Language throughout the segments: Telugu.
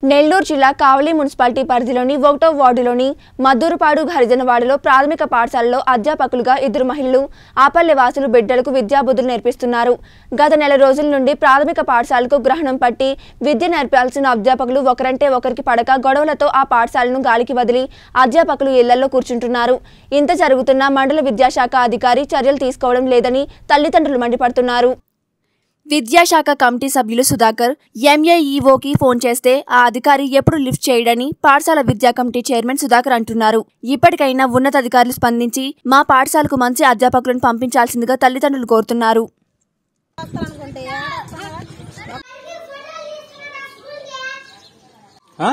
నెల్లూరు జిల్లా కావలి మున్సిపాలిటీ పరిధిలోని ఒకటో వార్డులోని మద్దూరుపాడు హరిజనవాడలో ప్రాథమిక పాఠశాలలో అధ్యాపకులుగా ఇద్దరు మహిళలు ఆపల్లె వాసులు బిడ్డలకు విద్యాబుద్ధులు నేర్పిస్తున్నారు గత నెల రోజుల నుండి ప్రాథమిక పాఠశాలకు గ్రహణం పట్టి విద్య నేర్పాల్సిన అధ్యాపకులు ఒకరంటే ఒకరికి పడక గొడవలతో ఆ పాఠశాలను గాలికి వదిలి అధ్యాపకులు ఇళ్లలో కూర్చుంటున్నారు ఇంత జరుగుతున్నా మండల విద్యాశాఖ అధికారి చర్యలు తీసుకోవడం లేదని తల్లిదండ్రులు మండిపడుతున్నారు విద్యాశాఖ కమిటీ సభ్యులు సుధాకర్ ఎంఏఈఓకి ఫోన్ చేస్తే ఆ అధికారి ఎప్పుడు లిఫ్ట్ చేయడని పాఠశాల విద్యా కమిటీ చైర్మన్ సుధాకర్ అంటున్నారు ఇప్పటికైనా ఉన్నతాధికారులు స్పందించి మా పాఠశాలకు మంచి అధ్యాపకులను పంపించాల్సిందిగా తల్లిదండ్రులు కోరుతున్నారు ఆ?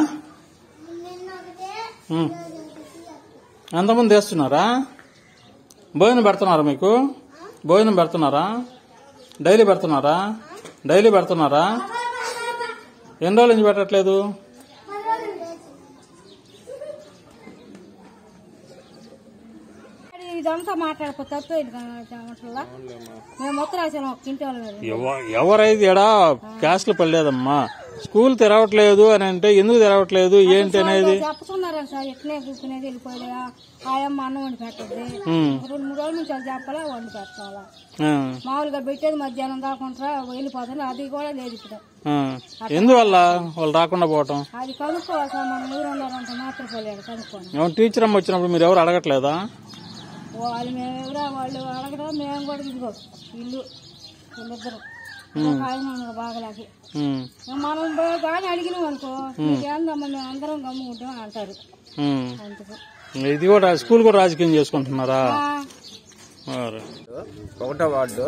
ఉమ్. ఎంతమంది వేస్తున్నారా భోజనం పెడుతున్నారా మీకు భోజనం పెడుతున్నారా డైలీ పెడుతున్నారా డైలీ పెడుతున్నారా ఎన్ని రోజుల నుంచి పెట్టట్లేదు ఇదంతా మాట్లాడకపోతే అట్లా మేము మొత్తం రాసాము ఒక ఇంటి వాళ్ళ మీద ఎవ- ఎవరైతే ఎడా క్యాస్ట్లు పడలేదమ్మా స్కూల్ తెరవట్లేదు అని అంటే ఎందుకు తెరవట్లేదు ఏంటి అనేది చెప్పుకున్నారా సార్ ఎట్లే కూర్చునేది వెళ్ళిపోయా ఆయమ్మ అన్నం వండి పెట్టద్ది ఉమ్. రెండు మూడు రోజుల నుంచి అది చెప్పాలా వండి పెట్టాలా ఆ, మామూలుగా పెట్టేది మధ్యాహ్నం దాకుంటారా వెళ్ళిపోతుంది అది కూడా లేదు ఇప్పుడు ఆ. ఎందువల్ల వాళ్ళు రాకుండా పోవటం అది కనుక్కోవాలి సార్ మనం ఊరు ఉన్నారంట మాత్రం పోలేడు కనుక్కోని ఏమన్నా టీచర్ అమ్మ వచ్చినప్పుడు మీరు ఎవరు అడగట్లేదా వాళ్ళు మేము ఎవరా వాళ్ళు అడగడం మేము కూడా ఇదిగో ఇల్లు వీళ్ళిద్దరు ఒక ఆయన ఉన్నాడు బాగలాకి ఉమ్, మనం పోయి కానీ అడిగినాం అనుకో నీకేందమ్మా మేము అందరం గమ్ముకుంటాం అంటారు ఉమ్. అందుకు ఇది కూడా స్కూల్ కూడా రాజకీయం చేసుకుంటున్నారా ఆ, మరి. ఒకటో వార్డు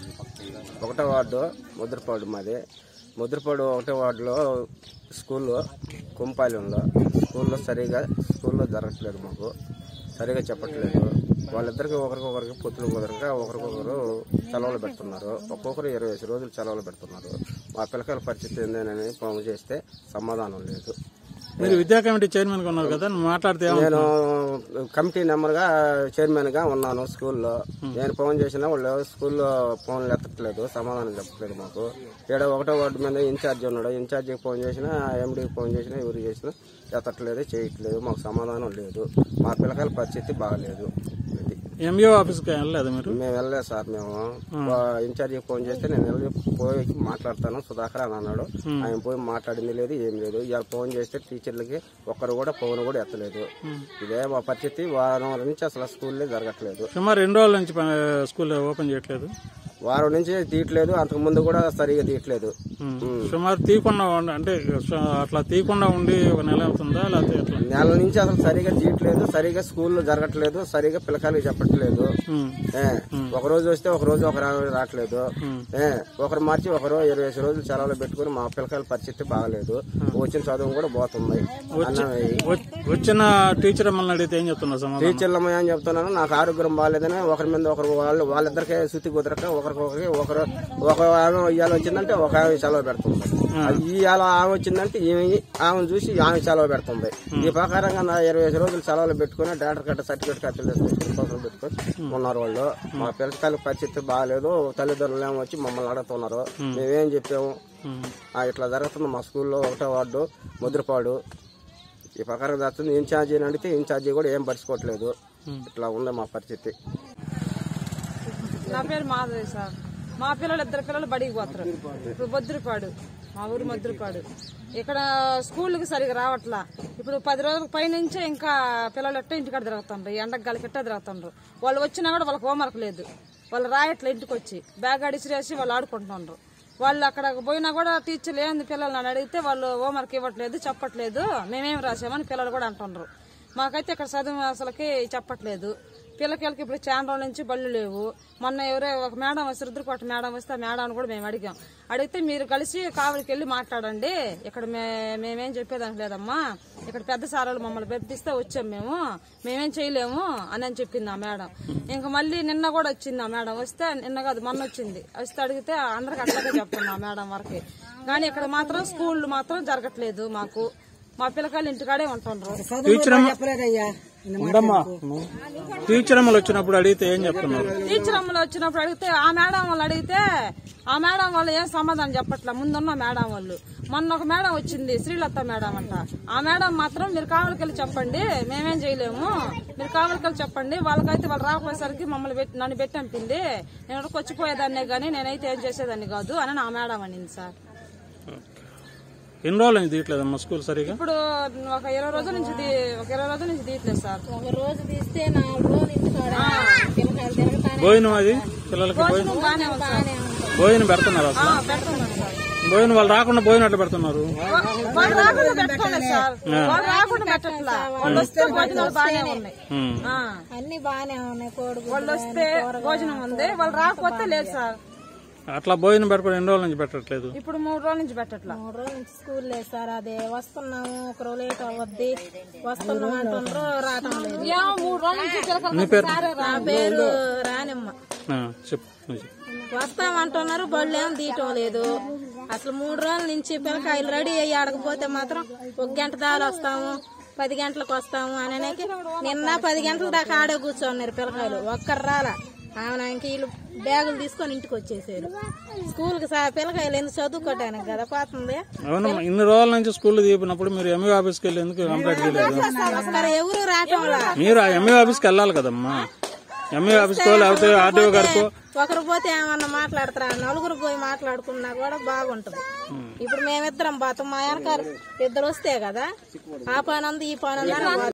ఒకటో వార్డు ముద్రపాడు మాది ముద్రపాడు ఒకటో వార్డులో స్కూల్లో కుంపాలెంలో స్కూల్లో సరిగా స్కూల్లో జరగట్లేదు మాకు సరిగా చెప్పట్లేదు వాళ్ళిద్దరికి ఒకరికొకరికి పొత్తులు కుదరక ఒకరికొకరు సెలవులు పెడుతున్నారు ఒక్కొక్కరు ఇరవై ఐదు రోజులు సెలవులు పెడుతున్నారు మా పిల్లకాయల పరిస్థితి ఏందని ఫోన్ చేస్తే సమాధానం లేదు మీరు విద్యా కమిటీ చైర్మన్ గా ఉన్నారు కదా నువ్వు మాట్లాడితే ఏమన్నా- నేను కమిటీ నెంబర్ గా చైర్మన్ గా ఉన్నాను స్కూల్లో నేను ఫోన్ చేసినా వాళ్ళు స్కూల్లో ఫోన్లు ఎత్తట్లేదు సమాధానం చెప్పట్లేదు మాకు ఇక్కడ ఒకటో వార్డు మీద ఇన్ఛార్జ్ ఉన్నాడు ఇన్ఛార్జికి ఫోన్ చేసినా ఎండీకి ఫోన్ చేసినా ఎవరు చేసినా ఎత్తట్లేదు చేయట్లేదు మాకు సమాధానం లేదు మా పిల్లకాయల పరిస్థితి బాగలేదు ఇది ఎంఈఓ ఆఫీస్కి వెళ్ళలేదు మీరు మేము వెళ్ళలేదు సార్ మేము ఇన్ఛార్జికి ఫోన్ చేస్తే నేను వెళ్ళి పోయి మాట్లాడతాను సుధాకర్ అని అన్నాడు ఆయన పోయి మాట్లాడింది లేదు ఏం లేదు ఇవాళ ఫోన్ చేస్తే టీచర్లకి ఒక్కరు కూడా ఫోన్ కూడా ఎత్తలేదు ఇదే మా పరిస్థితి వారం నుంచి అసలు స్కూల్లే జరగట్లేదు సుమారు రెండు రోజుల నుంచి ప- స్కూల్ ఓపెన్ చేయట్లేదు వారం నుంచి తీయట్లేదు అంతకు ముందు కూడా సరిగా తీయట్లేదు ఉమ్. సుమారు తీయకుండా ఉండ- అంటే స- అట్లా తీయకుండా ఉండి ఒక నెల అవుతుందా లేకపోతే ఎట్లా నెల నుంచి అసలు సరిగా తీయట్లేదు సరిగా స్కూల్లో జరగట్లేదు సరిగా పిల్లకాయలకి చెప్పట్లేదు ఉమ్. ఏ, ఒక రోజు వస్తే ఒక రోజు ఒక రోజు రావట్లేదు ఏ, ఒకరు మార్చి ఒకరు ఇరవై ఐదు రోజులు సెలవులు పెట్టుకుని మా పిల్లకాయల పరిస్థితి బాగలేదు వచ్చిన చదువు కూడా పోతుంది అన్నం వేయి. వ- వచ్చిన టీచర్ మిమ్మల్ని అడిగితే ఏం చెప్తున్నా సమాధానం టీచర్లు ఏం చెప్తున్నాను నాకు ఆరోగ్యం బాగాలేదని ఒకరి మీద ఒకరు వాళ్ళు వాళ్ళిద్దరికే శుద్ధి కుదరక ఒకరికొకరికి ఒకరు ఒక ఆమె ఇవాళ వచ్చిందంటే ఒక ఆమె సెలవు పెడుతుంది అది ఇవాళ ఆమె వచ్చిందంటే ఈమె ఆమెను చూసి ఆమె సెలవు పెడుతుంది ఈ ప్రకారంగా నా ఇరవై ఐదు రోజులు సెలవులు పెట్టుకుని డాక్టర్ కట్ట సర్టిఫికేట్ కట్టలు కోసం పెట్టుకొని ఉన్నారు వాళ్ళు మా పిల్లకాయల పరిస్థితి బాగాలేదు తల్లిదండ్రులు ఏమో వచ్చి మమ్మల్ని అడుగుతున్నారు మేమేం చెప్పాము ఆ, ఇట్లా జరుగుతుంది మా స్కూల్లో ఒకటో వార్డు ముద్రపాడు ఈ ప్రకారం జరుగుతుంది ఇన్ఛార్జి అని అడిగితే ఇన్ఛార్జి కూడా ఏం పరుచుకోవట్లేదు ఇట్లా ఉంది మా పరిస్థితి నా పేరు మాధవి సార్ మా పిల్లలు ఇద్దరు పిల్లలు బడికి పోతారు ఇప్పుడు బొద్దురుపాడు మా ఊరు మద్దురుపాడు ఇక్కడ స్కూల్కి సరిగా రావట్లా ఇప్పుడు పది రోజుల పైనుంచే ఇంకా పిల్లలు ఎట్ట ఇంటికాడ తిరుగుతుండ్రు ఈ ఎండకు గాలికి ఎట్ట తిరుగుతుండ్రు వాళ్ళు వచ్చినా కూడా వాళ్ళకి హోంవర్క్ లేదు వాళ్ళు రాయట్లే ఇంటికి వచ్చి బ్యాగ్ అడిసిరేసి వాళ్ళు ఆడుకుంటుండ్రు వాళ్ళు అక్కడ పోయినా కూడా టీచర్లు ఏంది పిల్లలు నన్ను అడిగితే వాళ్ళు హోంవర్క్ ఇవ్వట్లేదు చెప్పట్లేదు మేమేం రాసామని పిల్లలు కూడా అంటుండ్రు మాకైతే ఇక్కడ చదువు అసలుకి చెప్పట్లేదు పిల్లకాయలకి ఇప్పుడు చాలా రోజుల నుంచి బళ్ళు లేవు మొన్న ఎవరో ఒక మేడం వస్తే రుద్రకోట మేడం వస్తే ఆ మేడం కూడా మేము అడిగాం అడిగితే మీరు కలిసి కావలికి వెళ్ళి మాట్లాడండి ఇక్కడ మే మేమేం చెప్పేదానికి లేదమ్మా ఇక్కడ పెద్ద సారాలు మమ్మల్ని బెదిరిస్తే వచ్చాం మేము మేమేం చేయలేము అని అని చెప్పింది ఆ మేడం ఇంకా మళ్ళీ నిన్న కూడా వచ్చింది ఆ మేడం వస్తే నిన్న కాదు మొన్న వచ్చింది వస్తే అడిగితే అందరికి అట్లాగే చెప్తున్నా ఆ మేడం వరకే కానీ ఇక్కడ మాత్రం స్కూళ్ళు మాత్రం జరగట్లేదు మాకు మా పిల్లకాయలు ఇంటికాడే ఉంటుండ్రు టీచర్ అమ్మ ఉండమ్మా నువ్వు. టీచర్ అమ్మలు వచ్చినప్పుడు అడిగితే ఏం చెప్తున్నారు టీచర్ అమ్మలు వచ్చినప్పుడు అడిగితే ఆ మేడం వాళ్ళు అడిగితే ఆ మేడం వాళ్ళు ఏం సమాధానం చెప్పట్లే ముందున్న మేడం వాళ్ళు మొన్న ఒక మేడం వచ్చింది శ్రీలత మేడం అంట ఆ మేడం మాత్రం మీరు కావలికెళ్ళి చెప్పండి మేమేం చేయలేము మీరు కావలికెళ్ళి చెప్పండి వాళ్ళకైతే వాళ్ళు రాకపోయేసరికి మమ్మల్ని పెట్టి నన్ను పెట్టి పంపింది నేను ఇక్కడికి వచ్చిపోయేదాన్నే గానీ నేనైతే ఏం చేసేదాన్ని కాదు అని ఆ మేడం అనింది సార్ ఎన్ని రోజులు అయింది తీయట్లేదమ్మా స్కూల్ సరిగా ఇప్పుడు ఒక ఇరవై రోజుల నుంచి తీ- ఒక ఇరవై రోజుల నుంచి తీయట్లేదు సార్ ఒక రోజు తీస్తే నాలుగు రోజులు ఇంటికాడ పిల్లకాయలు తిరగటానికి భోజనం అది పిల్లలకి భోజనం భోజనం బాగానే ఉంది సార్ భోజనం పెడుతున్నారు అసలు ఆ, పెడుతున్నాను సార్ భోజనం వాళ్ళు రాకుండా భోజనం ఎట్లా పెడుతున్నారు వాళ్ళు రాకుండా పెట్టుకోలేదు సార్ వాళ్ళు రాకుండా పెట్టట్లా వాళ్ళు వస్తే భోజనాలు బాగానే ఉన్నాయి ఉమ్. ఆ, అన్ని బాగానే ఉన్నాయి కోడి వాళ్ళు వస్తే భోజనం ఉంది వాళ్ళు రాకపోతే లేదు సార్ అట్లా భోజనం పెట్టకుండా ఎన్ని రోజుల నుంచి పెట్టట్లేదు ఇప్పుడు మూడు రోజుల నుంచి పెట్టట్లా మూడు రోజుల నుంచి స్కూల్ లేదు సార్ అదే వస్తున్నాము ఒక రోజు లేట్ అవ్వద్ది వస్తున్నాం అంటుండ్రు రావటం లేదు ఏమో మూడు రోజుల నుంచి చిలకలు నీ పేరు నా పేరు రానిమ్మ ఆ, చెప్పు నువ్వు చెప్పు. వస్తామంటున్నారు బళ్ళు ఏం తీయటం లేదు అసలు మూడు రోజుల నుంచి పిల్లకాయలు రెడీ అయ్యి ఆడకపోతే మాత్రం ఒక గంట దాకా వస్తాము పది గంటలకు వస్తాము అని అనేకి నిన్న పది గంటల దాకా ఆడే కూర్చోన్నారు పిల్లకాయలు ఒక్కరు రాలా ఆమె ఇంక వీళ్ళు బ్యాగులు తీసుకొని ఇంటికి వచ్చేసారు స్కూల్ కి పిల్లకాయలు ఎందుకు చదువుకోవటానికి కదా పోతుంది అవునమ్మా ఇన్ని రోజుల నుంచి స్కూల్ తీపినప్పుడు మీరు ఎంఈ ఆఫీస్కి వెళ్ళి ఎందుకు కంప్లైంట్ చేయలేదు అసలు ఎవరు రావటంలా మీరు ఆ ఎంఈ ఆఫీస్కి వెళ్ళాలి కదమ్మా ఎంఈ ఆఫీస్కో లేకపోతే ఆర్డీఓ గారికో ఒకరు పోతే ఏమన్నా మాట్లాడతారా నలుగురు పోయి మాట్లాడుకున్నా కూడా బాగుంటది ఇప్పుడు మేమిద్దరం పోతాం మా వెనకాల ఇద్దరు వస్తే కదా ఆ పని ఉంది ఈ పని ఉంది అని